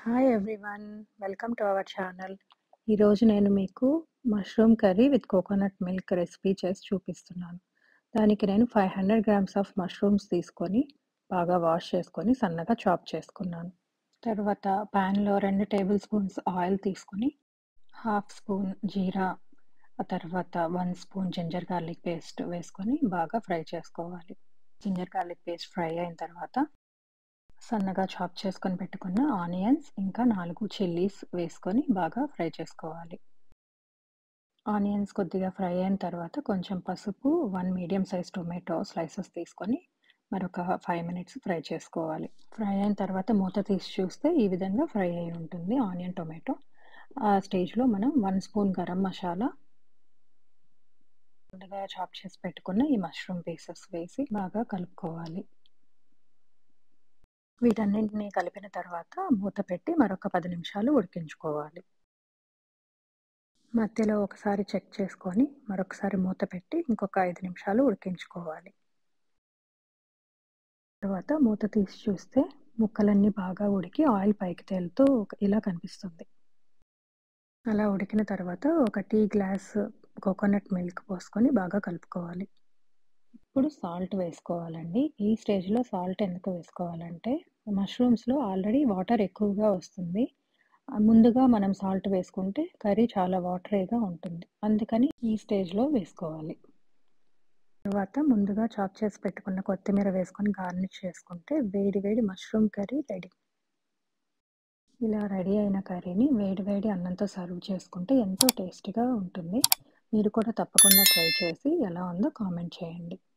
hi everyone welcome to our channel ఈరోజు నేను మీకు mushroom curry with coconut milk recipe చేసి చూపిస్తున్నాను దానికి నేను five hundred grams of mushrooms తీసుకొని బాగా వాష్ చేసుకొని సన్నగా చాప్ చేసుకున్నాను తర్వాత ప్యాన్లో రెండు టేబుల్ స్పూన్స్ ఆయిల్ తీసుకొని హాఫ్ స్పూన్ జీరా ఆ తర్వాత one spoon ginger garlic paste వేసుకొని బాగా ఫ్రై చేసుకోవాలి జింజర్ గార్లిక్ పేస్ట్ ఫ్రై అయిన తర్వాత సన్నగా చాప్ చేసుకొని పెట్టుకున్న ఆనియన్స్ ఇంకా నాలుగు చిల్లీస్ వేసుకొని బాగా ఫ్రై చేసుకోవాలి ఆనియన్స్ కొద్దిగా ఫ్రై అయిన తర్వాత కొంచెం పసుపు one medium size tomato slices తీసుకొని మరొక ఫైవ్ మినిట్స్ ఫ్రై చేసుకోవాలి ఫ్రై అయిన తర్వాత మూత తీసి చూస్తే ఈ విధంగా ఫ్రై అయి ఉంటుంది ఆనియన్ టొమాటో ఆ స్టేజ్లో మనం వన్ స్పూన్ గరం మసాలా ముందుగా చాప్ చేసి పెట్టుకున్న ఈ మష్రూమ్ పీసెస్ వేసి బాగా కలుపుకోవాలి వీటన్నింటినీ కలిపిన తర్వాత మూత పెట్టి మరొక పది నిమిషాలు ఉడికించుకోవాలి మధ్యలో ఒకసారి చెక్ చేసుకొని మరొకసారి మూత పెట్టి ఇంకొక ఐదు నిమిషాలు ఉడికించుకోవాలి తర్వాత మూత తీసి చూస్తే ముక్కలన్నీ బాగా ఉడికి ఆయిల్ పైకి తేలుతూ ఇలా కనిపిస్తుంది అలా ఉడికిన తర్వాత ఒక టీ గ్లాస్ కోకోనట్ మిల్క్ పోసుకొని బాగా కలుపుకోవాలి ఇప్పుడు సాల్ట్ వేసుకోవాలండి ఈ స్టేజ్లో సాల్ట్ ఎందుకు వేసుకోవాలంటే మష్రూమ్స్లో ఆల్రెడీ వాటర్ ఎక్కువగా వస్తుంది ముందుగా మనం సాల్ట్ వేసుకుంటే కర్రీ చాలా వాటరీగా ఉంటుంది అందుకని ఈ స్టేజ్లో వేసుకోవాలి తర్వాత ముందుగా చాప్ చేసి పెట్టుకున్న కొత్తిమీర వేసుకొని గార్నిష్ చేసుకుంటే వేడి వేడి మష్రూమ్ కర్రీ రెడీ ఇలా రెడీ అయిన కర్రీని వేడి వేడి అన్నంతో సర్వ్ చేసుకుంటే ఎంతో టేస్టీగా ఉంటుంది మీరు కూడా తప్పకుండా ట్రై చేసి ఎలా ఉందో కామెంట్ చేయండి